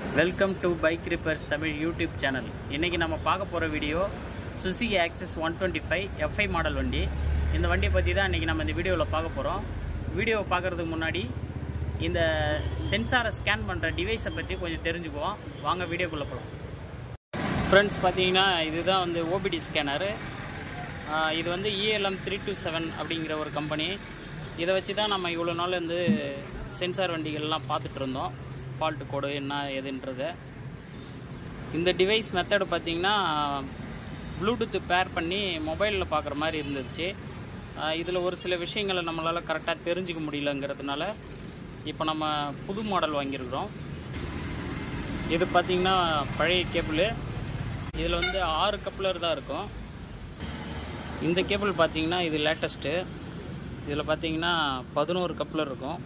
welcome to bike repairs Tamil YouTube channel இன்றைக்கி நம்ம பார்க்க போகிற video Suzuki Access one twenty five FI model வண்டி இந்த வண்டியை பற்றி தான் இன்றைக்கி நம்ம இந்த வீடியோவில் பார்க்க போகிறோம் வீடியோவை பார்க்குறதுக்கு முன்னாடி இந்த சென்சாரை ஸ்கேன் பண்ணுற டிவைஸை பற்றி கொஞ்சம் தெரிஞ்சுக்குவோம் வாங்க வீடியோக்குள்ளே போகலாம் ஃப்ரெண்ட்ஸ் பார்த்தீங்கன்னா இதுதான் வந்து ஓபிடி ஸ்கேனரு இது வந்து இஎல்எம் த்ரீ டூ செவன் அப்படிங்கிற ஒரு கம்பெனி இதை வச்சு தான் நம்ம இவ்வளோ நாள் வந்து சென்சார் வண்டிகள்லாம் பார்த்துட்டு இருந்தோம் ஃபால்ட் கோடு என்ன எதுன்றத இந்த டிவைஸ் மெத்தடு பார்த்திங்கன்னா ப்ளூடூத்து பேர் பண்ணி மொபைலில் பார்க்குற மாதிரி இருந்துச்சு இதில் ஒரு சில விஷயங்களை நம்மளால் கரெக்டாக தெரிஞ்சுக்க முடியலங்கிறதுனால இப்போ நம்ம புது மாடல் வாங்கியிருக்கிறோம் இது பார்த்திங்கன்னா பழைய கேபிள் இதில் வந்து ஆறு கப்ளர் தான் இருக்கும் இந்த கேபிள் பார்த்தீங்கன்னா இது லேட்டஸ்ட்டு இதில் பார்த்தீங்கன்னா பதினோரு கப்ளர் இருக்கும்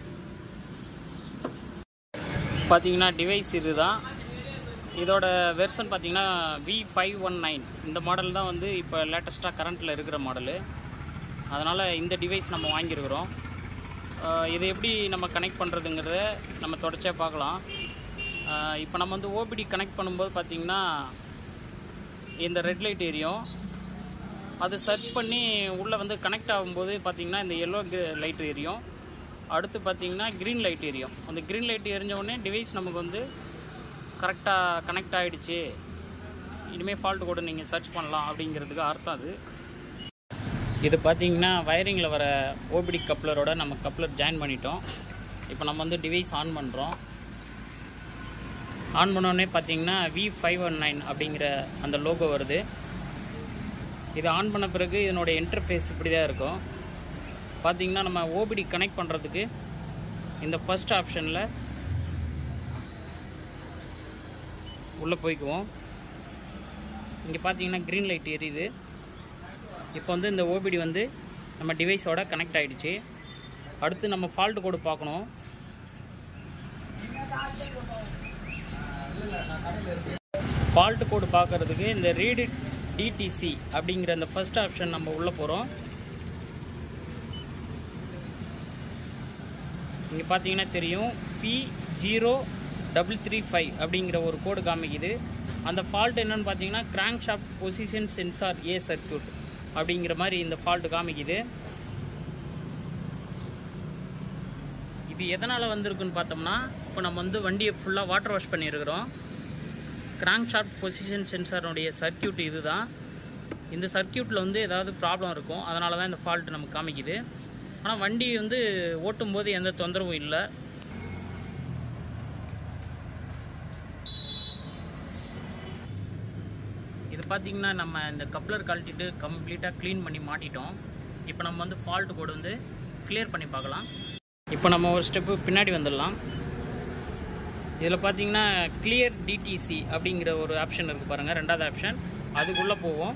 பார்த்தீங்கன்னா டிவைஸ் இது தான் இதோட வெர்ஷன் பார்த்தீங்கன்னா வி ஃபைவ் ஒன் நைன் இந்த மாடல் தான் வந்து இப்போ லேட்டஸ்ட்டாக கரண்ட்டில் இருக்கிற மாடலு அதனால் இந்த டிவைஸ் நம்ம வாங்கியிருக்கிறோம் ஆஹ் இது எப்படி நம்ம கனெக்ட் பண்ணுறதுங்கிறத நம்ம தொடர்ச்சியாக பார்க்கலாம் ஆஹ் இப்போ நம்ம வந்து ஓபிடி கனெக்ட் பண்ணும்போது பார்த்திங்கன்னா இந்த ரெட் லைட் எரியும் அது சர்ச் பண்ணி உள்ளே வந்து கனெக்ட் ஆகும்போது பார்த்தீங்கன்னா இந்த எல்லோ லைட் எரியும் அடுத்து பார்த்தீங்கன்னா க்ரீன் லைட் எரியும் அந்த க்ரீன் லைட் எரிஞ்ச உடனே டிவைஸ் நமக்கு வந்து கரெக்டாக கனெக்ட் ஆகிடுச்சு இனிமேல் ஃபால்ட் கூட நீங்கள் சர்ச் பண்ணலாம் அப்படிங்கிறதுக்கு அர்த்தம் அது இது பார்த்தீங்கன்னா வயரிங்கில் வர ஓபிடி கப்ளரோட நம்ம கப்ளர் ஜாயின் பண்ணிட்டோம் இப்போ நம்ம வந்து டிவைஸ் ஆன் பண்ணுறோம் ஆன் பண்ணோடனே பார்த்தீங்கன்னா வி ஃபைவ் ஒன் நைன் அப்படிங்கிற அந்த லோகோ வருது இது ஆன் பண்ண பிறகு இதனோட இன்டர்ஃபேஸ் இப்படி தான் இருக்கும் பார்த்தீங்கன்னா நம்ம ஓபிடி கனெக்ட் பண்ணுறதுக்கு இந்த ஃபர்ஸ்ட் ஆப்ஷனில் உள்ளே போய்க்குவோம் இங்கே பார்த்தீங்கன்னா க்ரீன் லைட் எரியுது இப்போ வந்து இந்த ஓபிடி வந்து நம்ம டிவைஸோட கனெக்ட் ஆகிடுச்சு அடுத்து நம்ம ஃபால்ட் கோடு பார்க்கணும் ஃபால்ட் கோடு பார்க்குறதுக்கு இந்த ரீடு டிடிசி அப்படிங்கிற அந்த ஃபர்ஸ்ட் ஆப்ஷன் நம்ம உள்ளே போகிறோம் இங்கே பார்த்தீங்கன்னா தெரியும் P zero double three five அப்படிங்கிற ஒரு கோடு காமிக்குது அந்த ஃபால்ட் என்னன்னு பார்த்தீங்கன்னா crankshaft position sensor A circuit அப்படிங்கிற மாதிரி இந்த ஃபால்ட் காமிக்குது இது எதனால் வந்திருக்குன்னு பார்த்தோம்னா இப்போ நம்ம வந்து வண்டியை ஃபுல்லாக வாட்டர் வாஷ் பண்ணியிருக்கிறோம் கிராங்க் ஷாஃப்ட் பொசிஷன் சென்சாருடைய சர்க்கியூட் இது தான் இந்த சர்க்கியூட்டில் வந்து ஏதாவது ப்ராப்ளம் இருக்கும் அதனால தான் இந்த ஃபால்ட் நமக்கு காமிக்குது ஆனால் வண்டி வந்து ஓட்டும்போது எந்த தொந்தரவும் இல்லை இது பார்த்திங்கன்னா நம்ம இந்த கப்ளர் கழட்டிட்டு கம்ப்ளீட்டாக க்ளீன் பண்ணி மாட்டிட்டோம் இப்போ நம்ம வந்து ஃபால்ட் கோடு வந்து கிளியர் பண்ணி பார்க்கலாம் இப்போ நம்ம ஒரு ஸ்டெப்பு பின்னாடி வந்துடலாம் இதில் பார்த்தீங்கன்னா கிளியர் டிடிசி அப்படிங்கிற ஒரு ஆப்ஷன் இருக்குது பாருங்கள் ரெண்டாவது ஆப்ஷன் அதுக்குள்ளே போவோம்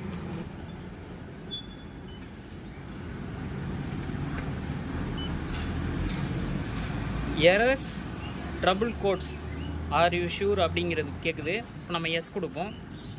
erase trouble codes are you sure அப்படிங்கிறது கேட்குது இப்போ நம்ம எஸ் கொடுப்போம்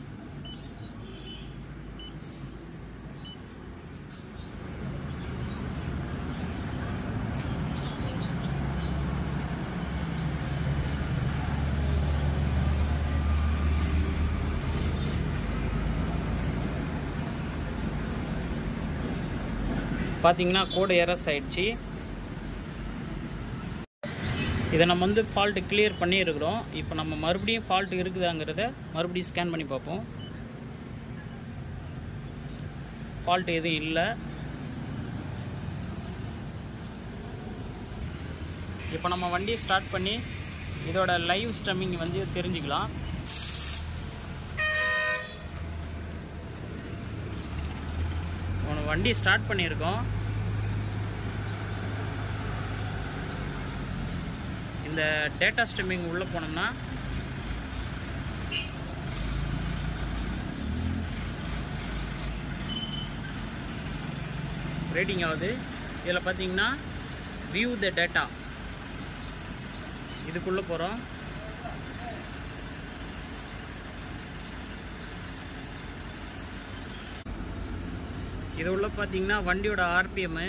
பார்த்தீங்கன்னா கோடு எரஸ் ஆயிடுச்சு இதை நம்ம வந்து ஃபால்ட்டு கிளியர் பண்ணியிருக்கிறோம் இப்போ நம்ம மறுபடியும் ஃபால்ட் இருக்குதாங்கிறத மறுபடியும் ஸ்கேன் பண்ணி பார்ப்போம் ஃபால்ட் எதுவும் இல்லை இப்போ நம்ம வண்டியை ஸ்டார்ட் பண்ணி இதோட லைவ் ஸ்ட்ரமிங் வந்து தெரிஞ்சுக்கலாம் வண்டி ஸ்டார்ட் பண்ணியிருக்கோம் இந்த டேட்டா ஸ்ட்ரீமிங் உள்ளே போனோம்னா ரேட்டிங் ஆகுது இதில் பார்த்தீங்கன்னா வியூ த டேட்டா இதுக்குள்ளே போகிறோம் இது உள்ள பார்த்தீங்கன்னா வண்டியோட ஆர்பிஎம்மு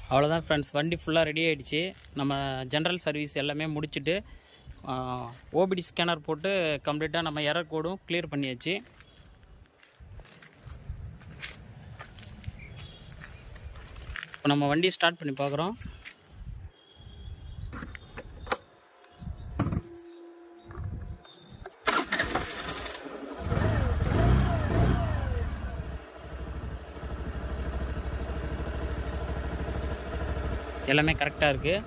அவ்வளோதான் ஃப்ரெண்ட்ஸ் வண்டி ஃபுல்லாக ரெடி ஆகிடுச்சு நம்ம ஜென்ரல் சர்வீஸ் எல்லாமே முடிச்சுட்டு ஓபிடி ஸ்கேனர் போட்டு கம்ப்ளீட்டாக நம்ம எரர் கோடும் கிளியர் பண்ணியாச்சு இப்போ நம்ம வண்டி ஸ்டார்ட் பண்ணி பார்க்குறோம் எல்லாமே கரெக்டாக இருக்குது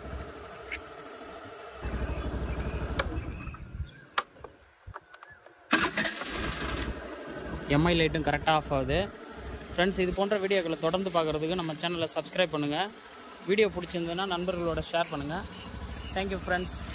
எம்ஐ லைட்டும் கரெக்டாக ஆஃப் ஆகுது ஃப்ரெண்ட்ஸ் இது போன்ற வீடியோக்களை தொடர்ந்து பார்க்குறதுக்கு நம்ம சேனலை சப்ஸ்கிரைப் பண்ணுங்கள் வீடியோ பிடிச்சிருந்ததுன்னா நண்பர்களோட ஷேர் பண்ணுங்கள் தேங்க்யூ ஃப்ரெண்ட்ஸ்